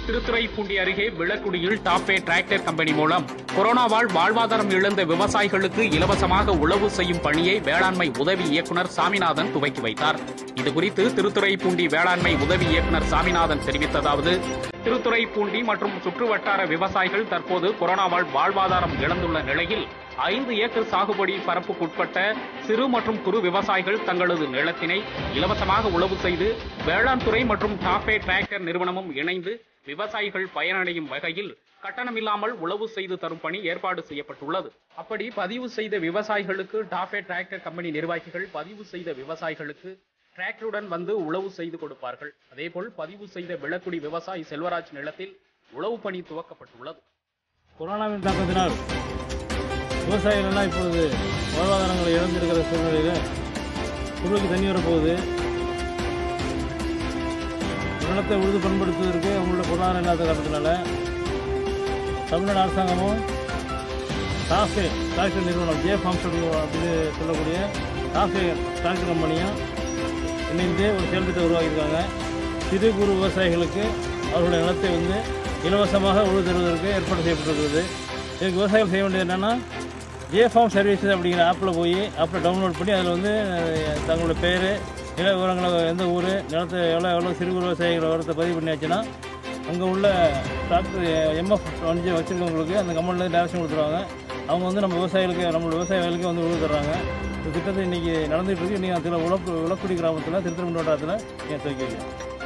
திருத்துறைப்பூண்டி அருகே விளக்குடியில் டாப்பே tractor company மூலம் கொரோனாவால் வாழ்வாதாரம் இழந்த விவசாயிகளுக்கு இலவசமாக உழவு செய்யும் பணியை வேளாண்மை உதவி இயக்குனர் சாமிநாதன் துவக்கி வைத்தார் இதுகுறித்து திருத்துறைப்பூண்டி வேளாண்மை உதவி இயக்குனர் சாமிநாதன் தெரிவித்ததாவது திருத்துறைப்பூண்டி மற்றும் சுற்றுவட்டார விவசாயிகள் தற்போது கொரோனாவால் வாழ்வாதாரம் இழந்துள்ள நிலையில் ஐந்து ஏக்கர் சாகுபடி பரப்புக்குட்பட்ட சிறு மற்றும் குறு விவசாயிகள் தங்களது நிலத்தினை இலவசமாக உழவு செய்து வேளாண் துறை மற்றும் டாப்பே டிராக்டர் நிறுவனமும் இணைந்து விவசாயிகள் பயனடையும் வகையில் கட்டணமில்லாமல் உழவு செய்து தரும் பணி ஏற்பாடு செய்யப்பட்டுள்ளது அப்படி பதிவு செய்த விவசாயிகளுக்கு டாப்பே டிராக்டர் கம்பெனி நிர்வாகிகள் பதிவு செய்த விவசாயிகளுக்கு டிராக்டருடன் வந்து உழவு செய்து கொடுப்பார்கள் அதேபோல் பதிவு செய்த விளக்குடி விவசாயி செல்வராஜ் நிலத்தில் உழவு பணி துவக்கப்பட்டுள்ளது கொரோனாவின் தாக்கத்தினால் விவசாயிகள் எல்லாம் இப்பொழுது வாழ்வாதாரங்களை இழந்திருக்கிற சூழ்நிலையில் குழுவுக்கு தண்ணி வரப்போகுது நிலத்தை உழுது பண்படுத்துவதற்கு அவங்களோட பொருளாதாரம் இல்லாத காரணத்தினால தமிழ்நாடு அரசாங்கமும் டாஃபே டிராக்டர் நிறுவனம் ஜே ஃபார்ம்ஸ் அப்படின்னு சொல்லக்கூடிய டாஃபே டிராக்டர் கம்பெனியும் இணைந்து ஒரு செயல்திட்டத்தை உருவாக்கியிருக்காங்க சிறு குறு விவசாயிகளுக்கு அவர்களுடைய நிலத்தை வந்து இலவசமாக உழுது தருவதற்கு ஏற்பாடு செய்யப்பட்டிருக்கிறது இதுக்கு விவசாயிகள் செய்ய வேண்டியது என்னென்னா ஜே ஃபார்ம் சர்வீசஸ் அப்படிங்கிற ஆப்பில் போய் ஆப்பில் டவுன்லோட் பண்ணி அதில் வந்து அஹ், தங்களோட பேர் நில விவரங்களை எந்த ஊர் நிலத்தை எவ்வளோ எவ்வளோ சிறு குறு விவசாயிகள் விவரத்தை பதிவு பண்ணியாச்சுன்னா அங்கே உள்ள டாக்டர் எம்எஃப் வண்டி வச்சுருக்கவங்களுக்கு அந்த கம்பெனிலேருந்து டேரக்ஷன் கொடுத்துருவாங்க அவங்க வந்து நம்ம விவசாயிகளுக்கு நம்மளோட விவசாயிகளுக்கு வந்து உழுது தர்றாங்க இந்த திட்டத்தை இன்றைக்கி நடந்துகிட்டு இருக்கு இன்றைக்கி அதில் உழப்பு உழக்குடி கிராமத்தில் திருத்தரமணி வட்டாரத்தில் நீங்கள் துவக்கி வைக்கிறோம்